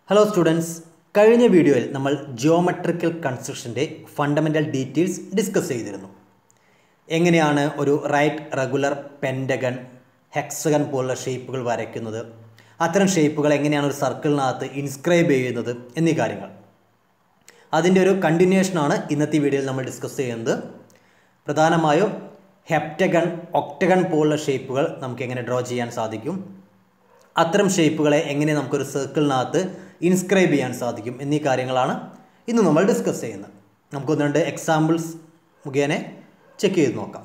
hello students കഴിഞ്ഞ വീഡിയോയിൽ നമ്മൾ ജിയോമെട്രിക്കൽ കൺസ്ട്രക്ഷൻ്റെ ഫണ്ടമെൻ്റൽ ഡീറ്റെയിൽസ് ഡിസ്കസ് ചെയ്തിരുന്നു എങ്ങനെയാണ് ഒരു റൈറ്റ് റെഗുലർ പെൻഡഗൺ ഹെക്സഗൺ പോലുള്ള ഷേപ്പുകൾ വരയ്ക്കുന്നത് അത്തരം ഷേപ്പുകൾ എങ്ങനെയാണ് ഒരു സർക്കിളിനകത്ത് ഇൻസ്ക്രൈബ് ചെയ്യുന്നത് എന്നീ കാര്യങ്ങൾ അതിൻ്റെ ഒരു കണ്ടിന്യൂഷനാണ് ഇന്നത്തെ വീഡിയോയിൽ നമ്മൾ ഡിസ്കസ് ചെയ്യുന്നത് പ്രധാനമായും ഹെപ്റ്റഗൺ ഒക്ടഗൺ പോലുള്ള ഷേപ്പുകൾ നമുക്ക് എങ്ങനെ ഡ്രോ ചെയ്യാൻ സാധിക്കും അത്തരം ഷേപ്പുകളെ എങ്ങനെ നമുക്കൊരു സർക്കിളിനകത്ത് ഇൻസ്ക്രൈബ് ചെയ്യാൻ സാധിക്കും എന്നീ കാര്യങ്ങളാണ് ഇന്ന് നമ്മൾ ഡിസ്കസ് ചെയ്യുന്നത് നമുക്കൊന്ന് രണ്ട് എക്സാമ്പിൾസ് മുഖേന ചെക്ക് ചെയ്ത് നോക്കാം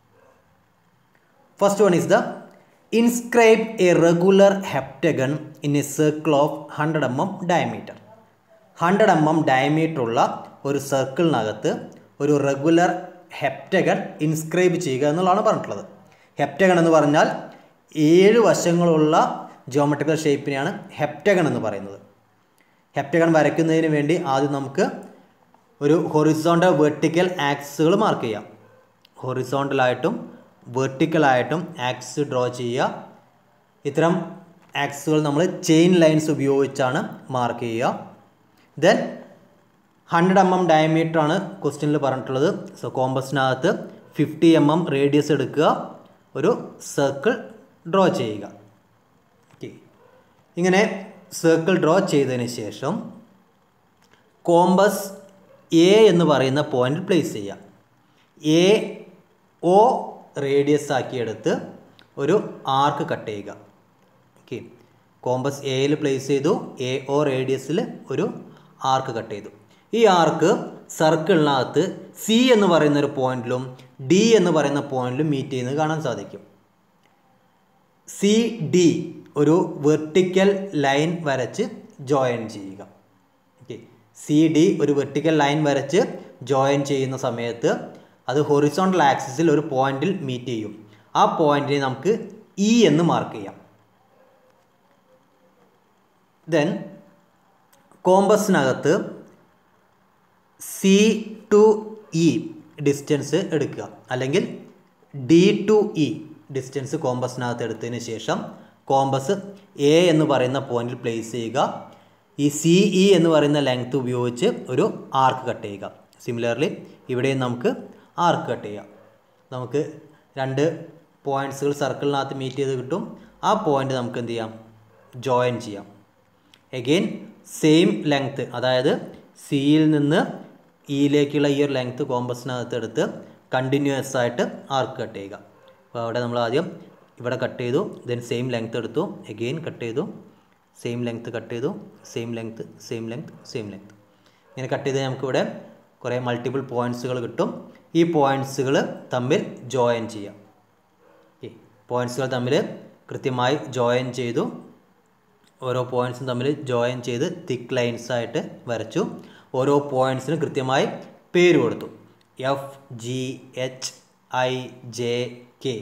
first one is the inscribe a regular heptagon in a circle of hundred M M diameter hundred M M diameter ഉള്ള ഒരു സർക്കിളിനകത്ത് ഒരു റെഗുലർ ഹെപ്റ്റഗൺ ഇൻസ്ക്രൈബ് ചെയ്യുക എന്നുള്ളതാണ് പറഞ്ഞിട്ടുള്ളത് ഹെപ്റ്റഗൺ എന്ന് പറഞ്ഞാൽ ഏഴ് വശങ്ങളുള്ള ജിയോമെട്രിക്കൽ ഷേപ്പിനെയാണ് ഹെപ്റ്റഗൺ എന്ന് പറയുന്നത് ഹെപ്റ്റഗൺ വരയ്ക്കുന്നതിന് വേണ്ടി ആദ്യം നമുക്ക് ഒരു ഹൊറിസോണ്ടൽ വെർട്ടിക്കൽ ആക്സുകൾ മാർക്ക് ചെയ്യാം ഹൊറിസോണ്ടലായിട്ടും വെർട്ടിക്കലായിട്ടും ആക്സ് ഡ്രോ ചെയ്യുക ഇത്തരം ആക്സുകൾ നമ്മൾ ചെയിൻ ലൈൻസ് ഉപയോഗിച്ചാണ് മാർക്ക് ചെയ്യുക then hundred M M diameter ആണ് ക്വസ്റ്റ്യനിൽ പറഞ്ഞിട്ടുള്ളത് സോ കോമ്പസിനകത്ത് ഫിഫ്റ്റി എം എം റേഡിയസ് എടുക്കുക ഒരു സർക്കിൾ ഡ്രോ ചെയ്യുക ഓക്കെ ഇങ്ങനെ സർക്കിൾ ഡ്രോ ചെയ്തതിന് ശേഷം കോമ്പസ് എ എന്ന് പറയുന്ന പോയിന്റിൽ പ്ലേസ് ചെയ്യുക എ ഒ റേഡിയസ് ആക്കിയെടുത്ത് ഒരു ആർക്ക് കട്ട് ചെയ്യുക ഓക്കെ കോമ്പസ് എയിൽ പ്ലേസ് ചെയ്തു എ ഒ റേഡിയസിൽ ഒരു ആർക്ക് കട്ട് ചെയ്തു ഈ ആർക്ക് സർക്കിളിനകത്ത് സി എന്ന് പറയുന്ന ഒരു പോയിന്റിലും ഡി എന്ന് പറയുന്ന പോയിന്റിലും മീറ്റ് ചെയ്യുന്നത് കാണാൻ സാധിക്കും സി ഡി ഒരു വെർട്ടിക്കൽ ലൈൻ വരച്ച് ജോയിൻ ചെയ്യുക ഓക്കെ സി ഡി ഒരു വെർട്ടിക്കൽ ലൈൻ വരച്ച് ജോയിൻ ചെയ്യുന്ന സമയത്ത് അത് ഹൊറിസോണ്ടൽ ആക്സിസിൽ ഒരു പോയിന്റിൽ മീറ്റ് ചെയ്യും ആ പോയിന്റിനെ നമുക്ക് ഇ എന്ന് മാർക്ക് ചെയ്യാം ദെൻ കോമ്പസിനകത്ത് സി ടു ഇ ഡിസ്റ്റൻസ് എടുക്കുക അല്ലെങ്കിൽ ഡി ടു ഇ ഡിസ്റ്റൻസ് കോമ്പസിനകത്ത് എടുത്തതിന് ശേഷം കോമ്പസ് എ എന്ന് പറയുന്ന പോയിന്റിൽ പ്ലേസ് ചെയ്യുക ഈ സി ഇ എന്ന് പറയുന്ന ലെങ്ത് ഉപയോഗിച്ച് ഒരു ആർക്ക് കട്ട് ചെയ്യുക സിമിലർലി ഇവിടെയും നമുക്ക് ആർക്ക് കട്ട് ചെയ്യാം നമുക്ക് രണ്ട് പോയിൻറ്റ്സുകൾ സർക്കിളിനകത്ത് മീറ്റ് ചെയ്ത് കിട്ടും ആ പോയിന്റ് നമുക്ക് എന്ത് ചെയ്യാം ജോയിൻ ചെയ്യാം എഗെയിൻ സെയിം ലെങ്ത്ത് അതായത് സിയിൽ നിന്ന് ഇയിലേക്കുള്ള ഈ ഒരു ലെങ്ത്ത് കോമ്പസിനകത്ത് എടുത്ത് കണ്ടിന്യൂസ് ആയിട്ട് ആർക്ക് കട്ട് ചെയ്യുക അപ്പോൾ അവിടെ നമ്മൾ ആദ്യം ഇവിടെ കട്ട് ചെയ്തു ദെൻ സെയിം ലെങ്ത്ത് എടുത്തു എഗെയിൻ കട്ട് ചെയ്തു സെയിം ലെങ്ത്ത് കട്ട് ചെയ്തു same length same length same length ഇങ്ങനെ കട്ട് ചെയ്ത് നമുക്കിവിടെ കുറേ മൾട്ടിപ്പിൾ പോയിൻറ്റ്സുകൾ കിട്ടും ഈ പോയിൻറ്റ്സുകൾ തമ്മിൽ ജോയിൻ ചെയ്യാം ഓക്കെ പോയിൻറ്റ്സുകൾ തമ്മിൽ കൃത്യമായി ജോയിൻ ചെയ്തു ഓരോ പോയിൻറ്റ്സും തമ്മിൽ ജോയിൻ ചെയ്ത് തിക്ക് ലൈൻസ് ആയിട്ട് വരച്ചു ഓരോ പോയിൻറ്റ്സിനും കൃത്യമായി പേര് കൊടുത്തു F G H I J K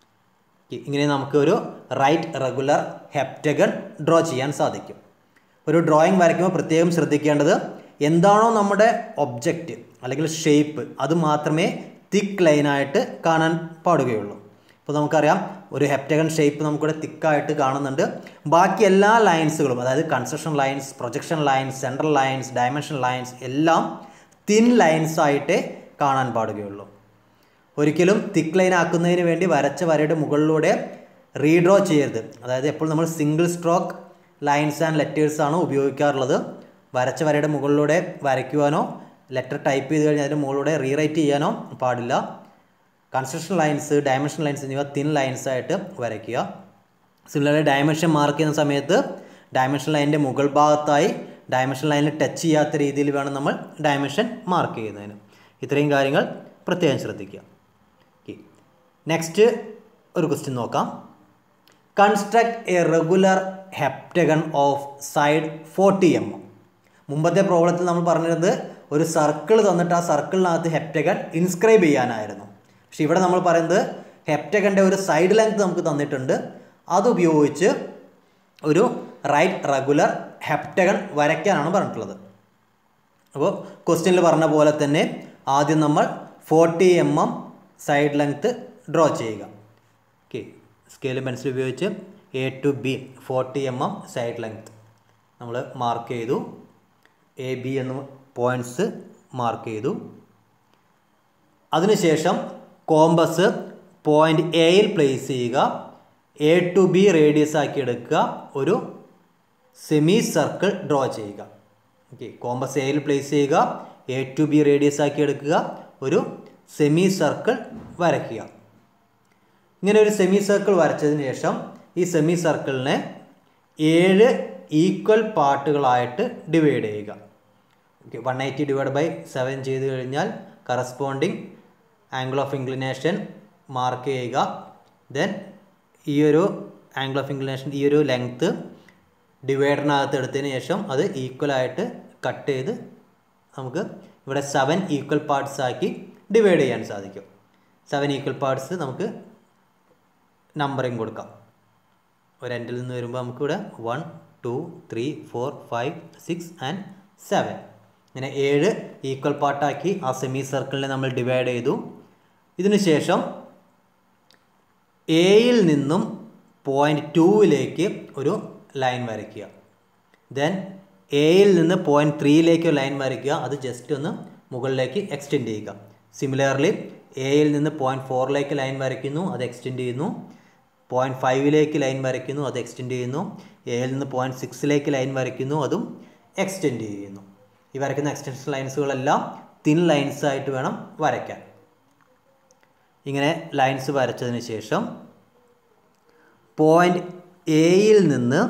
ഇങ്ങനെ നമുക്ക് ഒരു റൈറ്റ് റെഗുലർ ഹെപ്റ്റഗൺ ഡ്രോ ചെയ്യാൻ സാധിക്കും ഒരു ഡ്രോയിങ് വരയ്ക്കുമ്പോൾ പ്രത്യേകം ശ്രദ്ധിക്കേണ്ടത് എന്താണോ നമ്മുടെ ഒബ്ജക്റ്റ് അല്ലെങ്കിൽ ഷേപ്പ് അത് മാത്രമേ തിക്ക് ലൈനായിട്ട് കാണാൻ പാടുകയുള്ളൂ ഇപ്പോൾ നമുക്കറിയാം ഒരു ഹെപ്റ്റഗൺ ഷേപ്പ് നമുക്കിവിടെ തിക്കായിട്ട് കാണുന്നുണ്ട് ബാക്കി എല്ലാ ലൈൻസുകളും അതായത് construction lines projection lines central lines dimension lines എല്ലാം തിൻ ലൈൻസ് ആയിട്ടേ കാണാൻ പാടുകയുള്ളൂ ഒരിക്കലും തിക്ക് ലൈൻ ആക്കുന്നതിന് വേണ്ടി വരച്ച വരയുടെ മുകളിലൂടെ റീഡ്രോ ചെയ്യരുത് അതായത് എപ്പോൾ നമ്മൾ single stroke lines and letters ആണ് ഉപയോഗിക്കാറുള്ളത് വരച്ച വരയുടെ മുകളിലൂടെ വരയ്ക്കുവാനോ ലെറ്റർ ടൈപ്പ് ചെയ്ത് കഴിഞ്ഞാൽ അതിന് മുകളിലൂടെ റീറൈറ്റ് ചെയ്യാനോ പാടില്ല കൺസ്ട്രക്ഷൻ ലൈൻസ് ഡയമെൻഷൻ ലൈൻസ് എന്നിവ തിൻ ലൈൻസ് ആയിട്ട് വരയ്ക്കുക സിമിലർലി ഡയമെൻഷൻ മാർക്ക് ചെയ്യുന്ന സമയത്ത് ഡയമെൻഷൻ ലൈനിൻ്റെ മുകൾ ഭാഗത്തായി ഡയമെൻഷൻ ലൈനിൽ ടച്ച് ചെയ്യാത്ത രീതിയിൽ വേണം നമ്മൾ ഡയമെൻഷൻ മാർക്ക് ചെയ്യുന്നതിന് ഇത്രയും കാര്യങ്ങൾ പ്രത്യേകം ശ്രദ്ധിക്കുക ഓക്കെ നെക്സ്റ്റ് ഒരു ക്വസ്റ്റ്യൻ നോക്കാം construct a regular heptagon of side forty M m മുമ്പത്തെ പ്രോബ്ലത്തിൽ നമ്മൾ പറഞ്ഞിരുന്നത് ഒരു സർക്കിൾ തന്നിട്ട് ആ സർക്കിളിനകത്ത് ഹെപ്റ്റഗൺ ഇൻസ്ക്രൈബ് ചെയ്യാനായിരുന്നു പക്ഷെ ഇവിടെ നമ്മൾ പറയുന്നത് ഹെപ്റ്റഗൻ്റെ ഒരു സൈഡ് ലെങ്ത് നമുക്ക് തന്നിട്ടുണ്ട് അതുപയോഗിച്ച് ഒരു റൈറ്റ് റെഗുലർ ഹെപ്റ്റഗൺ വരയ്ക്കാനാണ് പറഞ്ഞിട്ടുള്ളത് അപ്പോൾ ക്വസ്റ്റ്യനിൽ പറഞ്ഞ പോലെ തന്നെ ആദ്യം നമ്മൾ forty M M side length draw ചെയ്യുക ഓക്കെ സ്കെയിലും പെൻസിൽ ഉപയോഗിച്ച് A to B forty M M side length നമ്മൾ മാർക്ക് ചെയ്തു എ ബി എന്ന പോയിൻറ്റ്സ് മാർക്ക് ചെയ്തു അതിനുശേഷം കോമ്പസ് പോയിന്റ് എയിൽ പ്ലേസ് ചെയ്യുക എ ടു ബി റേഡിയസ് ആക്കി എടുക്കുക ഒരു സെമി സർക്കിൾ ഡ്രോ ചെയ്യുക ഓക്കെ കോമ്പസ് എയിൽ പ്ലേസ് ചെയ്യുക എ ടു ബി റേഡിയസ് ആക്കി എടുക്കുക ഒരു സെമി സർക്കിൾ വരയ്ക്കുക ഇങ്ങനെ ഒരു സെമി സർക്കിൾ വരച്ചതിന് ശേഷം ഈ സെമി സർക്കിളിനെ ഏഴ് ഈക്വൽ പാർട്ടുകളായിട്ട് ഡിവൈഡ് ചെയ്യുക okay one eighty divide by seven ചെയ്ത് കഴിഞ്ഞാൽ corresponding angle of inclination mark ചെയ്യുക ദെൻ ഈ ഒരു ആംഗിൾ ഓഫ് ഇൻക്ലിനേഷൻ ഈ ഒരു ലെങ്ത്ത് ഡിവൈഡറിനകത്ത് എടുത്തതിന് ശേഷം അത് ഈക്വൽ ആയിട്ട് കട്ട് ചെയ്ത് നമുക്ക് ഇവിടെ സെവൻ ഈക്വൽ പാർട്സ് ആക്കി ഡിവൈഡ് ചെയ്യാൻ സാധിക്കും സെവൻ ഈക്വൽ പാർട്സ് നമുക്ക് നമ്പറിങ് കൊടുക്കാം ഒരു എൻഡിൽ നിന്ന് വരുമ്പോൾ നമുക്കിവിടെ one two three four five six and seven ഇങ്ങനെ ഏഴ് ഈക്വൽ പാർട്ടാക്കി ആ സെമി സർക്കിളിനെ നമ്മൾ ഡിവൈഡ് ചെയ്തു ഇതിനു ശേഷം എയിൽ നിന്നും പോയിൻറ്റ് ടൂവിലേക്ക് ഒരു ലൈൻ വരയ്ക്കുക ദെൻ എയിൽ നിന്ന് പോയിൻറ്റ് ത്രീയിലേക്ക് ലൈൻ വരയ്ക്കുക അത് ജസ്റ്റ് ഒന്ന് മുകളിലേക്ക് എക്സ്റ്റെൻഡ് ചെയ്യുക സിമിലർലി എയിൽ നിന്ന് പോയിൻറ്റ് ഫോറിലേക്ക് ലൈൻ വരയ്ക്കുന്നു അത് എക്സ്റ്റെൻഡ് ചെയ്യുന്നു പോയിൻറ്റ് ഫൈവിലേക്ക് ലൈൻ വരയ്ക്കുന്നു അത് എക്സ്റ്റെൻഡ് ചെയ്യുന്നു എയിൽ നിന്ന് പോയിൻറ്റ് സിക്സിലേക്ക് ലൈൻ വരയ്ക്കുന്നു അതും എക്സ്റ്റെൻഡ് ചെയ്യുന്നു ഈ വരയ്ക്കുന്ന എക്സ്റ്റൻഷൻ ലൈൻസുകളെല്ലാം തിൻ ലൈൻസ് ആയിട്ട് വേണം വരയ്ക്കാൻ ഇങ്ങനെ ലൈൻസ് വരച്ചതിന് ശേഷം പോയിൻ്റ് എയിൽ നിന്ന്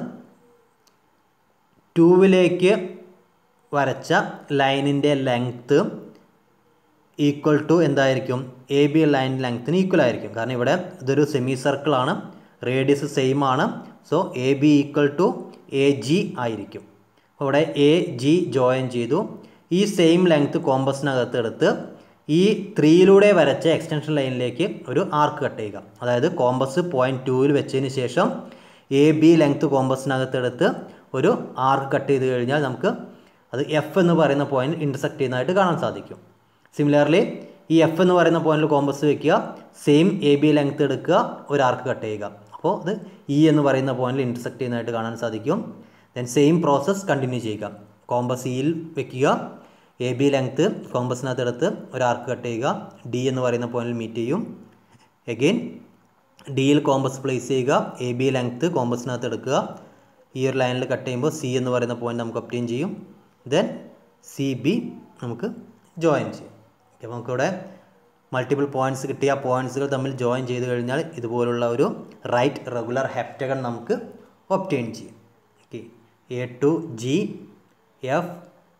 ടൂവിലേക്ക് വരച്ച ലൈനിൻ്റെ ലെങ്ത്ത് ഈക്വൽ ടു എന്തായിരിക്കും എ ബി ലൈൻ ലെങ്ത്തിന് ഈക്വൽ ആയിരിക്കും കാരണം ഇവിടെ ഇതൊരു സെമി സർക്കിളാണ് റേഡിയസ് സെയിം ആണ് so A B equal to A G ആയിരിക്കും അവിടെ എ ജി ജോയിൻ ചെയ്തു ഈ സെയിം ലെങ്ത്ത് കോമ്പസിനകത്ത് എടുത്ത് ഈ ത്രീയിലൂടെ വരച്ച എക്സ്റ്റൻഷൻ ലൈനിലേക്ക് ഒരു ആർക്ക് കട്ട് ചെയ്യുക അതായത് കോമ്പസ് പോയിൻറ്റ് ടൂവിൽ വെച്ചതിന് ശേഷം എ ബി ലെങ്ത്ത് കോമ്പസിനകത്ത് എടുത്ത് ഒരു ആർക്ക് കട്ട് ചെയ്ത് കഴിഞ്ഞാൽ നമുക്ക് അത് എഫ് എന്ന് പറയുന്ന പോയിന്റ് ഇൻ്റർസെക്ട് ചെയ്യുന്നതായിട്ട് കാണാൻ സാധിക്കും സിമിലർലി ഈ എഫ് എന്ന് പറയുന്ന പോയിന്റിൽ കോമ്പസ് വെക്കുക സെയിം എ ബി ലെങ്ത്ത് എടുക്കുക ഒരു ആർക്ക് കട്ട് ചെയ്യുക അപ്പോൾ അത് ഇ എന്ന് പറയുന്ന പോയിന്റിൽ ഇൻ്റർസെക്ട് ചെയ്യുന്നതായിട്ട് കാണാൻ സാധിക്കും ദെൻ സെയിം പ്രോസസ്സ് കണ്ടിന്യൂ ചെയ്യുക കോമ്പസ് ഇയിൽ വെക്കുക എ ബി ലെങ്ത്ത് കോമ്പസിനകത്ത് എടുത്ത് ഒരു ആർക്ക് കട്ട് ചെയ്യുക ഡി എന്ന് പറയുന്ന പോയിന്റിൽ മീറ്റ് ചെയ്യും എഗെയിൻ ഡിയിൽ കോമ്പസ് പ്ലേസ് ചെയ്യുക എ ബി ലെങ്ത്ത് കോമ്പസിനകത്ത് എടുക്കുക ഈ ഒരു ലൈനിൽ കട്ട് ചെയ്യുമ്പോൾ സി എന്ന് പറയുന്ന പോയിന്റ് നമുക്ക് ഒപ്റ്റെയിൻ ചെയ്യും ദെൻ സി ബി നമുക്ക് ജോയിൻ ചെയ്യും അപ്പോൾ നമുക്കിവിടെ മൾട്ടിപ്പിൾ പോയിന്റ്സ് കിട്ടിയ പോയിന്റ്സുകൾ തമ്മിൽ ജോയിൻ ചെയ്ത് കഴിഞ്ഞാൽ ഇതുപോലുള്ള ഒരു റൈറ്റ് റെഗുലർ ഹെപ്റ്റഗൺ നമുക്ക് ഒപ്റ്റെയിൻ ചെയ്യും okay A to G F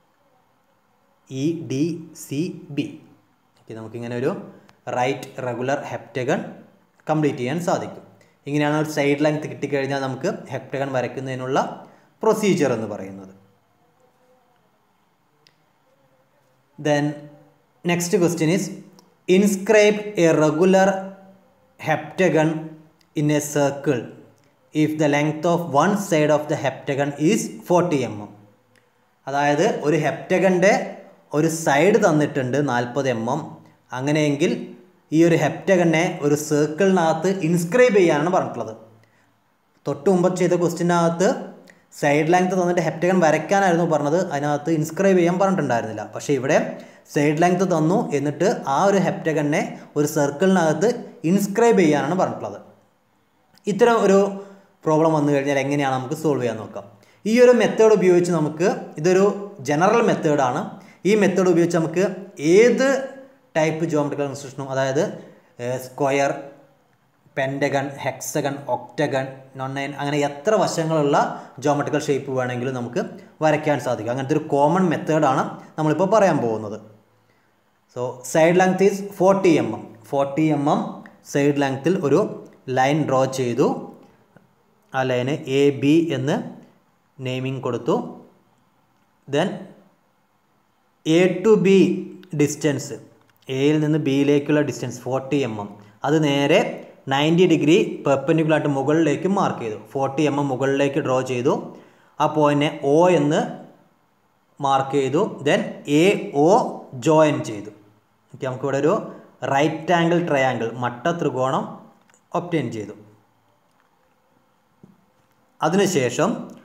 E D C B okay നമുക്കിങ്ങനെ ഒരു റൈറ്റ് റെഗുലർ ഹെപ്റ്റഗൺ കംപ്ലീറ്റ് ചെയ്യാൻ സാധിക്കും ഇങ്ങനെയാണ് ഒരു സൈഡ് ലെങ്ത് കിട്ടിക്കഴിഞ്ഞാൽ നമുക്ക് ഹെപ്റ്റഗൺ വരയ്ക്കുന്നതിനുള്ള പ്രൊസീജിയർ എന്ന് പറയുന്നത് then next question is inscribe a regular heptagon in a circle if the length of one side of the heptagon is forty M M അതായത് ഒരു ഹെപ്റ്റഗൻ്റെ ഒരു സൈഡ് തന്നിട്ടുണ്ട് നാൽപ്പത് എം എം അങ്ങനെയെങ്കിൽ ഈ ഒരു ഹെപ്റ്റഗനെ ഒരു സർക്കിളിനകത്ത് ഇൻസ്ക്രൈബ് ചെയ്യാനാണ് പറഞ്ഞിട്ടുള്ളത് തൊട്ട് മുമ്പ് ചെയ്ത ക്വസ്റ്റിനകത്ത് സൈഡ് ലെങ്ത് തന്നിട്ട് ഹെപ്റ്റഗൺ വരയ്ക്കാനായിരുന്നു പറഞ്ഞത് അതിനകത്ത് ഇൻസ്ക്രൈബ് ചെയ്യാൻ പറഞ്ഞിട്ടുണ്ടായിരുന്നില്ല പക്ഷേ ഇവിടെ സൈഡ് ലെങ്ത് തന്നു എന്നിട്ട് ആ ഒരു ഹെപ്റ്റഗനെ ഒരു സർക്കിളിനകത്ത് ഇൻസ്ക്രൈബ് ചെയ്യാനാണ് പറഞ്ഞിട്ടുള്ളത് ഇത്തരം ഒരു പ്രോബ്ലം വന്നു കഴിഞ്ഞാൽ എങ്ങനെയാണ് നമുക്ക് സോൾവ് ചെയ്യാൻ നോക്കാം ഈ ഒരു മെത്തേഡ് ഉപയോഗിച്ച് നമുക്ക് ഇതൊരു ജനറൽ മെത്തേഡാണ് ഈ മെത്തേഡ് ഉപയോഗിച്ച് നമുക്ക് ഏത് ടൈപ്പ് ജോമെട്രിക്കൽ കൺസ്ട്രക്ഷനും അതായത് സ്ക്വയർ പെൻഡഗൺ ഹെക്സഗൺ ഒക്ടഗൺ നൊണ്ണൈൻ അങ്ങനെ എത്ര വശങ്ങളുള്ള ജോമെട്രിക്കൽ ഷേപ്പ് വേണമെങ്കിലും നമുക്ക് വരയ്ക്കാൻ സാധിക്കും അങ്ങനത്തെ ഒരു കോമൺ മെത്തേഡാണ് നമ്മളിപ്പോൾ പറയാൻ പോകുന്നത് so side length is forty M M forty M M side ലെങ്ത്തിൽ ഒരു ലൈൻ ഡ്രോ ചെയ്തു ആ ലൈന് എ ബി എന്ന് നെയിമിംഗ് കൊടുത്തു then A to B distance എയിൽ നിന്ന് ബിയിലേക്കുള്ള ഡിസ്റ്റൻസ് ഫോർട്ടി എം എം അത് നേരെ നയൻറ്റി ഡിഗ്രി പെർപ്പൻഡിക്കുലായിട്ട് മുകളിലേക്ക് മാർക്ക് ചെയ്തു ഫോർട്ടി എം എം മുകളിലേക്ക് ഡ്രോ ചെയ്തു ആ പോയിന്റിനെ ഒ എന്ന് മാർക്ക് ചെയ്തു ദെൻ എ ഒ ജോയിൻ ചെയ്തു ഓക്കെ നമുക്കിവിടെ ഒരു റൈറ്റ് ആംഗിൾ ട്രയാങ്കിൾ മട്ട ത്രികോണം ഒപ്റ്റെയിൻ ചെയ്തു അതിനുശേഷം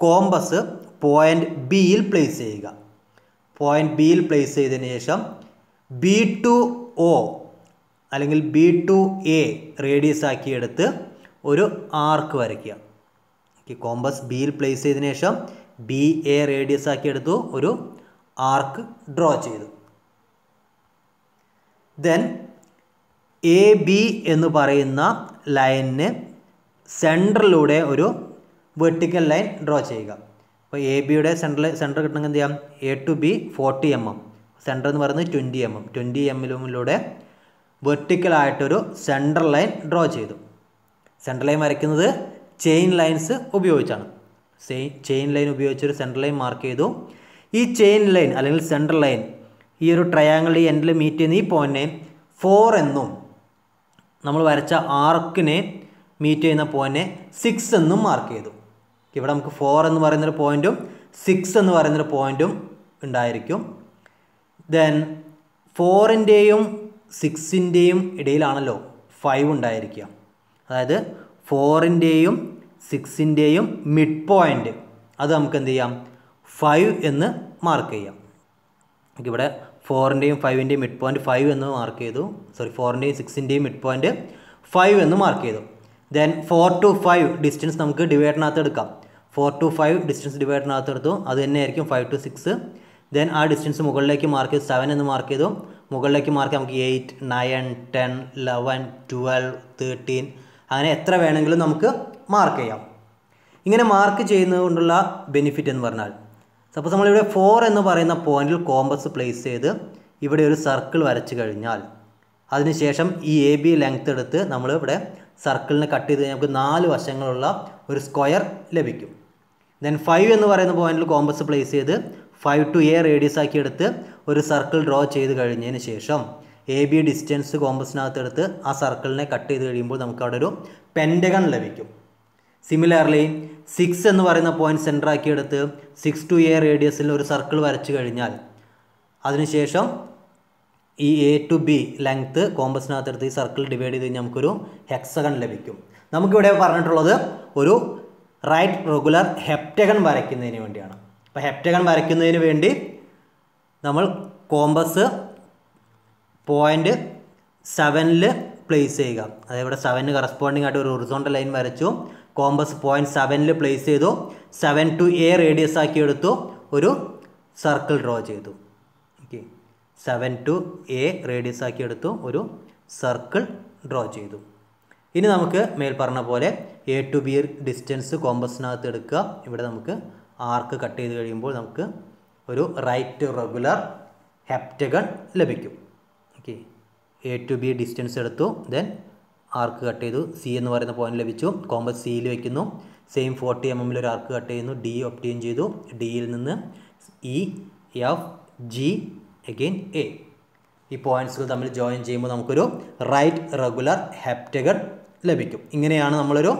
കോമ്പസ് പോയിൻ്റ് ബിയിൽ പ്ലേസ് ചെയ്യുക പോയിൻ്റ് ബിയിൽ പ്ലേസ് ചെയ്തതിന് ശേഷം ബി ടു ഒ അല്ലെങ്കിൽ ബി ടു എ റേഡിയസ് ആക്കി എടുത്ത് ഒരു ആർക്ക് വരയ്ക്കുക ഓക്കെ കോമ്പസ് ബിയിൽ പ്ലേസ് ചെയ്തതിന് ശേഷം ബി എ റേഡിയസ് ആക്കി എടുത്തു ഒരു ആർക്ക് ഡ്രോ ചെയ്തു ദെൻ എ ബി എന്ന് പറയുന്ന ലൈനിന് സെൻറ്ററിലൂടെ ഒരു വെർട്ടിക്കൽ ലൈൻ ഡ്രോ ചെയ്യുക അപ്പോൾ എ ബിയുടെ സെൻറ്ററിൽ സെൻറ്റർ കിട്ടണമെങ്കിൽ എന്ത് ചെയ്യാം A to B forty M M centre എന്ന് പറയുന്നത് ട്വൻറ്റി എം എം ട്വൻറ്റി എമ്മിലൂടെ വെർട്ടിക്കലായിട്ടൊരു സെൻറ്റർ ലൈൻ ഡ്രോ ചെയ്തു സെൻറ്റർ ലൈൻ വരയ്ക്കുന്നത് ചെയിൻ ലൈൻസ് ഉപയോഗിച്ചാണ് സെയിൻ ചെയിൻ ലൈൻ ഉപയോഗിച്ചൊരു സെൻറ്റർ ലൈൻ മാർക്ക് ചെയ്തു ഈ ചെയിൻ ലൈൻ അല്ലെങ്കിൽ സെൻറ്റർ ലൈൻ ഈ ഒരു ട്രയാങ്കിൾ ഈ എൻഡിൽ മീറ്റ് ചെയ്യുന്ന ഈ പോയിൻറ്റിനെ ഫോർ എന്നും നമ്മൾ വരച്ച ആർക്കിനെ മീറ്റ് ചെയ്യുന്ന പോയിൻറ്റിനെ സിക്സ് എന്നും മാർക്ക് ചെയ്തു ഇവിടെ നമുക്ക് ഫോർ എന്ന് പറയുന്നൊരു പോയിൻറ്റും സിക്സ് എന്ന് പറയുന്നൊരു പോയിൻറ്റും ഉണ്ടായിരിക്കും ദെൻ ഫോറിൻ്റെയും സിക്സിൻ്റെയും ഇടയിലാണല്ലോ ഫൈവ് ഉണ്ടായിരിക്കുക അതായത് ഫോറിൻ്റെയും സിക്സിൻ്റെയും മിഡ് പോയിൻ്റ് അത് നമുക്ക് എന്ത് ചെയ്യാം ഫൈവ് എന്ന് മാർക്ക് ചെയ്യാം നമുക്ക് ഇവിടെ ഫോറിൻ്റെയും ഫൈവിൻ്റെയും മിഡ് പോയിൻറ്റ് ഫൈവ് എന്ന് മാർക്ക് ചെയ്തു സോറി ഫോറിൻ്റെയും സിക്സിൻ്റെയും മിഡ് പോയിൻറ്റ് ഫൈവ് എന്ന് മാർക്ക് ചെയ്തു then four to five distance നമുക്ക് ഡിവൈഡിനകത്ത് എടുക്കാം ഫോർ ടു ഫൈവ് ഡിസ്റ്റൻസ് ഡിവൈഡിനകത്ത് എടുത്തു അത് തന്നെയായിരിക്കും ഫൈവ് ടു സിക്സ് ദെൻ ആ ഡിസ്റ്റൻസ് മുകളിലേക്ക് മാർക്ക് ചെയ്തു സെവൻ എന്ന് മാർക്ക് ചെയ്തു മുകളിലേക്ക് മാർക്ക് നമുക്ക് eight nine ten eleven twelve thirteen അങ്ങനെ എത്ര വേണമെങ്കിലും നമുക്ക് മാർക്ക് ചെയ്യാം ഇങ്ങനെ മാർക്ക് ചെയ്യുന്നത് കൊണ്ടുള്ള ബെനിഫിറ്റ് എന്ന് പറഞ്ഞാൽ സപ്പോസ് നമ്മളിവിടെ ഫോർ എന്ന് പറയുന്ന പോയിന്റിൽ കോമ്പസ് പ്ലേസ് ചെയ്ത് ഇവിടെ ഒരു സർക്കിൾ വരച്ച് കഴിഞ്ഞാൽ അതിനുശേഷം ഈ എ ബി ലെങ്ത് എടുത്ത് നമ്മൾ ഇവിടെ സർക്കിളിനെ കട്ട് ചെയ്ത് കഴിഞ്ഞാൽ നമുക്ക് നാല് വശങ്ങളുള്ള ഒരു സ്ക്വയർ ലഭിക്കും ദെൻ ഫൈവ് എന്ന് പറയുന്ന പോയിന്റിൽ കോമ്പസ് പ്ലേസ് ചെയ്ത് ഫൈവ് ടു എ റേഡിയസ് ആക്കി എടുത്ത് ഒരു സർക്കിൾ ഡ്രോ ചെയ്ത് കഴിഞ്ഞതിന് ശേഷം എ ബി ഡിസ്റ്റൻസ് കോമ്പസിനകത്ത് എടുത്ത് ആ സർക്കിളിനെ കട്ട് ചെയ്ത് കഴിയുമ്പോൾ നമുക്ക് അവിടെ ഒരു പെൻഡഗൺ ലഭിക്കും സിമിലർലി സിക്സ് എന്ന് പറയുന്ന പോയിന്റ് സെൻറ്റർ ആക്കി എടുത്ത് സിക്സ് ടു എ റേഡിയസിൽ ഒരു സർക്കിൾ വരച്ചു കഴിഞ്ഞാൽ അതിനുശേഷം ഈ എ ടു ബി ലെങ്ത്ത് കോമ്പസിനകത്ത് എടുത്ത് ഈ സർക്കിൾ ഡിവൈഡ് ചെയ്ത് കഴിഞ്ഞാൽ നമുക്കൊരു ഹെക്സഗൺ ലഭിക്കും നമുക്കിവിടെ പറഞ്ഞിട്ടുള്ളത് ഒരു റൈറ്റ് റെഗുലർ ഹെപ്റ്റഗൺ വരയ്ക്കുന്നതിന് വേണ്ടിയാണ് അപ്പോൾ ഹെപ്റ്റഗൺ വരയ്ക്കുന്നതിന് വേണ്ടി നമ്മൾ കോമ്പസ് പോയിൻ്റ് സെവനിൽ പ്ലേസ് ചെയ്യുക അതായത് ഇവിടെ സെവന് കറസ്പോണ്ടിങ് ആയിട്ട് ഒരു ഒറിസോണ്ടൽ ലൈൻ വരച്ചു കോമ്പസ് പോയിന്റ് സെവനിൽ പ്ലേസ് ചെയ്തു സെവൻ ടു എ റേഡിയസ് ആക്കി എടുത്തു ഒരു സർക്കിൾ ഡ്രോ ചെയ്തു okay seven to A radius ആക്കി എടുത്തു ഒരു സർക്കിൾ ഡ്രോ ചെയ്തു ഇനി നമുക്ക് മേൽ പറഞ്ഞ പോലെ എ ടു ബി ഡിസ്റ്റൻസ് കോമ്പസിനകത്ത് എടുക്കുക ഇവിടെ നമുക്ക് ആർക്ക് കട്ട് ചെയ്ത് കഴിയുമ്പോൾ നമുക്ക് ഒരു റൈറ്റ് റെഗുലർ ഹെപ്റ്റഗൺ ലഭിക്കും okay A to B distance എടുത്തു ദെൻ ആർക്ക് കട്ട് ചെയ്തു സി എന്ന് പറയുന്ന പോയിന്റ് ലഭിച്ചു കോമ്പസ് സിയിൽ വെക്കുന്നു സെയിം ഫോർട്ടി എം എമ്മിൽ ഒരു ആർക്ക് കട്ട് ചെയ്യുന്നു ഡി ഒപ്റ്റെയിൻ ചെയ്തു ഡിയിൽ നിന്ന് E F G again A ഈ പോയിന്റ്സുകൾ തമ്മിൽ ജോയിൻ ചെയ്യുമ്പോൾ നമുക്കൊരു റൈറ്റ് റെഗുലർ ഹെപ്റ്റഗൺ ലഭിക്കും ഇങ്ങനെയാണ് നമ്മളൊരു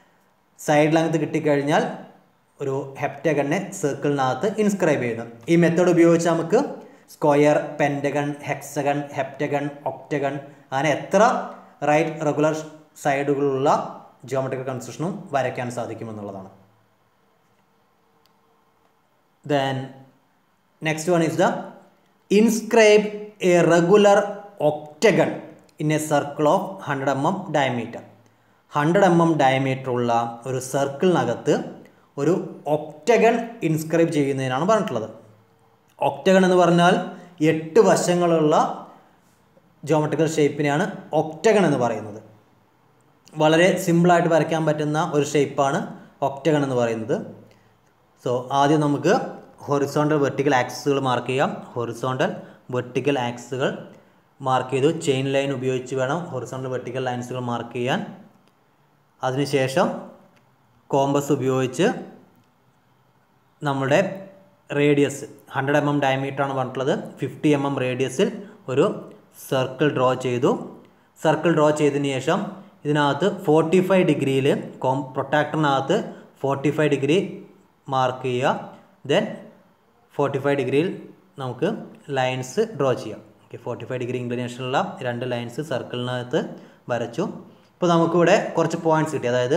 സൈഡ് ലെങ്ത് കിട്ടിക്കഴിഞ്ഞാൽ ഒരു ഹെപ്റ്റഗണിനെ സർക്കിളിനകത്ത് ഇൻസ്ക്രൈബ് ചെയ്യുന്നത് ഈ മെത്തേഡ് ഉപയോഗിച്ച് നമുക്ക് square pentagon hexagon heptagon octagon അങ്ങനെ എത്ര റൈറ്റ് റെഗുലർ സൈഡുകളുള്ള ജിയോമെട്രിക്കൽ കൺസ്ട്രക്ഷനും വരയ്ക്കാൻ സാധിക്കുമെന്നുള്ളതാണ് then next one is the inscribe a regular octagon in a circle of hundred M M diameter hundred M M diameter ഉള്ള ഒരു സർക്കിളിനകത്ത് ഒരു ഒക്റ്റഗൺ ഇൻസ്ക്രൈബ് ചെയ്യുന്നതിനാണ് പറഞ്ഞിട്ടുള്ളത് ഒക്റ്റഗൺ എന്ന് പറഞ്ഞാൽ എട്ട് വശങ്ങളുള്ള ജോമെട്രിക്കൽ ഷേപ്പിനെയാണ് ഒക്റ്റഗൺ എന്ന് പറയുന്നത് വളരെ സിമ്പിളായിട്ട് വരയ്ക്കാൻ പറ്റുന്ന ഒരു ഷേപ്പാണ് ഒക്റ്റഗൺ എന്ന് പറയുന്നത് സോ ആദ്യം നമുക്ക് ഹൊറിസോണ്ടൽ വെർട്ടിക്കൽ ആക്സുകൾ മാർക്ക് ചെയ്യാം ഹൊറിസോണ്ടൽ വെർട്ടിക്കൽ ആക്സുകൾ മാർക്ക് ചെയ്തു ചെയിൻ ലൈൻ ഉപയോഗിച്ച് വേണം ഹൊറിസോണ്ടൽ വെർട്ടിക്കൽ ലൈൻസുകൾ മാർക്ക് ചെയ്യാൻ അതിനുശേഷം കോമ്പസ് ഉപയോഗിച്ച് നമ്മുടെ റേഡിയസ് ഹൺഡ്രഡ് എം എം ഡയമീറ്ററാണ് പറഞ്ഞിട്ടുള്ളത് ഫിഫ്റ്റി എം എം റേഡിയസിൽ ഒരു സർക്കിൾ ഡ്രോ ചെയ്തു സർക്കിൾ ഡ്രോ ചെയ്തതിന് ശേഷം ഇതിനകത്ത് ഫോർട്ടി ഫൈവ് ഡിഗ്രിയിൽ കോം പ്രൊട്ടാക്ടറിനകത്ത് ഫോർട്ടി ഫൈവ് ഡിഗ്രി മാർക്ക് ചെയ്യുക ദെൻ ഫോർട്ടി ഫൈവ് ഡിഗ്രിയിൽ നമുക്ക് ലൈൻസ് ഡ്രോ ചെയ്യാം ഓക്കെ ഫോർട്ടി ഫൈവ് ഡിഗ്രി ഇൻക്ലിനേഷനുള്ള രണ്ട് ലൈൻസ് സർക്കിളിനകത്ത് വരച്ചു ഇപ്പോൾ നമുക്കിവിടെ കുറച്ച് പോയിന്റ്സ് കിട്ടി അതായത്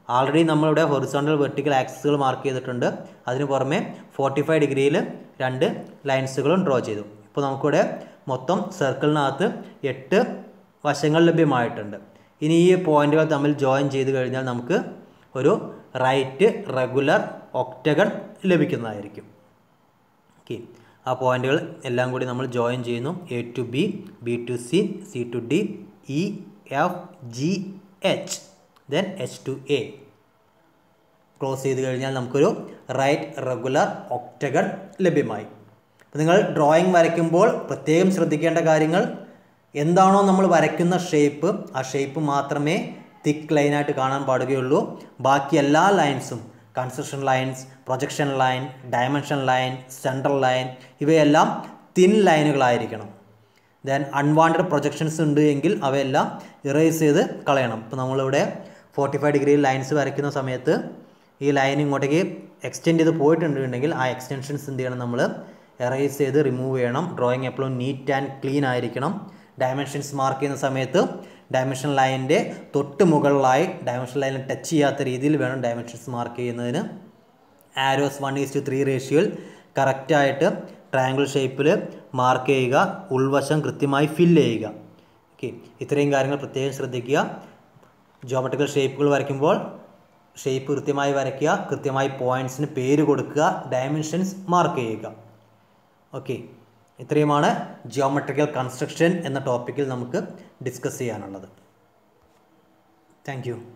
ആൾറെഡി നമ്മളിവിടെ ഹൊറിസോണ്ടൽ വെർട്ടിക്കൽ ആക്സിസുകൾ മാർക്ക് ചെയ്തിട്ടുണ്ട് അതിന് പുറമെ ഫോർട്ടി ഫൈവ് ഡിഗ്രിയിൽ രണ്ട് ലൈൻസുകളും ഡ്രോ ചെയ്തു ഇപ്പോൾ നമുക്കിവിടെ മൊത്തം സർക്കിളിനകത്ത് എട്ട് വശങ്ങൾ ലഭ്യമായിട്ടുണ്ട് ഇനി ഈ പോയിന്റുകൾ തമ്മിൽ ജോയിൻ ചെയ്ത് കഴിഞ്ഞാൽ നമുക്ക് ഒരു റൈറ്റ് റെഗുലർ ഒക്ടഗൺ ലഭിക്കുന്നതായിരിക്കും ഓക്കെ ആ പോയിന്റുകൾ എല്ലാം കൂടി നമ്മൾ ജോയിൻ ചെയ്യുന്നു A to B B to C C to D E F G H then H to A close ചെയ്ത് കഴിഞ്ഞാൽ നമുക്കൊരു റൈറ്റ് റെഗുലർ ഒക്ടഗൺ ലഭ്യമായി അപ്പോൾ നിങ്ങൾ ഡ്രോയിങ് വരയ്ക്കുമ്പോൾ പ്രത്യേകം ശ്രദ്ധിക്കേണ്ട കാര്യങ്ങൾ എന്താണോ നമ്മൾ വരയ്ക്കുന്ന ഷേപ്പ് ആ ഷേപ്പ് മാത്രമേ തിക്ക് ലൈനായിട്ട് കാണാൻ പാടുകയുള്ളൂ ബാക്കി എല്ലാ ലൈൻസും construction lines projection line dimension line central line ഇവയെല്ലാം തിൻ ലൈനുകളായിരിക്കണം ദെൻ അൺവാണ്ടഡ് പ്രൊജക്ഷൻസ് ഉണ്ട് എങ്കിൽ അവയെല്ലാം ഇറേസ് ചെയ്ത് കളയണം ഇപ്പോൾ നമ്മളിവിടെ ഫോർട്ടി ഫൈവ് ഡിഗ്രി ലൈൻസ് വരയ്ക്കുന്ന സമയത്ത് ഈ ലൈൻ ഇങ്ങോട്ടേക്ക് എക്സ്റ്റെൻഡ് ചെയ്ത് പോയിട്ടുണ്ടെങ്കിൽ ആ എക്സ്റ്റൻഷൻസ് എന്ത് ചെയ്യണം നമ്മൾ എറേസ് ചെയ്ത് റിമൂവ് ചെയ്യണം ഡ്രോയിങ് എപ്പോഴും നീറ്റ് ആൻഡ് ക്ലീൻ ആയിരിക്കണം ഡയമെൻഷൻസ് മാർക്ക് ചെയ്യുന്ന സമയത്ത് ഡയമെൻഷൻ ലൈനിൻ്റെ തൊട്ട് മുകളിലായി ഡയമെൻഷൻ ലൈനിൽ ടച്ച് ചെയ്യാത്ത രീതിയിൽ വേണം ഡയമെൻഷൻസ് മാർക്ക് ചെയ്യുന്നതിന് arrows one is to three റേഷ്യോയിൽ കറക്റ്റായിട്ട് ട്രയാങ്കിൾ ഷേപ്പിൽ മാർക്ക് ചെയ്യുക ഉൾവശം കൃത്യമായി ഫില്ല് ചെയ്യുക ഓക്കെ ഇത്രയും കാര്യങ്ങൾ പ്രത്യേകം ശ്രദ്ധിക്കുക ജോമെട്രിക്കൽ ഷേപ്പുകൾ വരയ്ക്കുമ്പോൾ ഷേപ്പ് കൃത്യമായി വരയ്ക്കുക കൃത്യമായി പോയിൻറ്റ്സിന് പേര് കൊടുക്കുക ഡയമെൻഷൻസ് മാർക്ക് ചെയ്യുക ഓക്കെ ഇത്രയുമാണ് ജിയോമെട്രിക്കൽ കൺസ്ട്രക്ഷൻ എന്ന ടോപ്പിക്കിൽ നമുക്ക് ഡിസ്കസ് ചെയ്യാനുള്ളത് താങ്ക്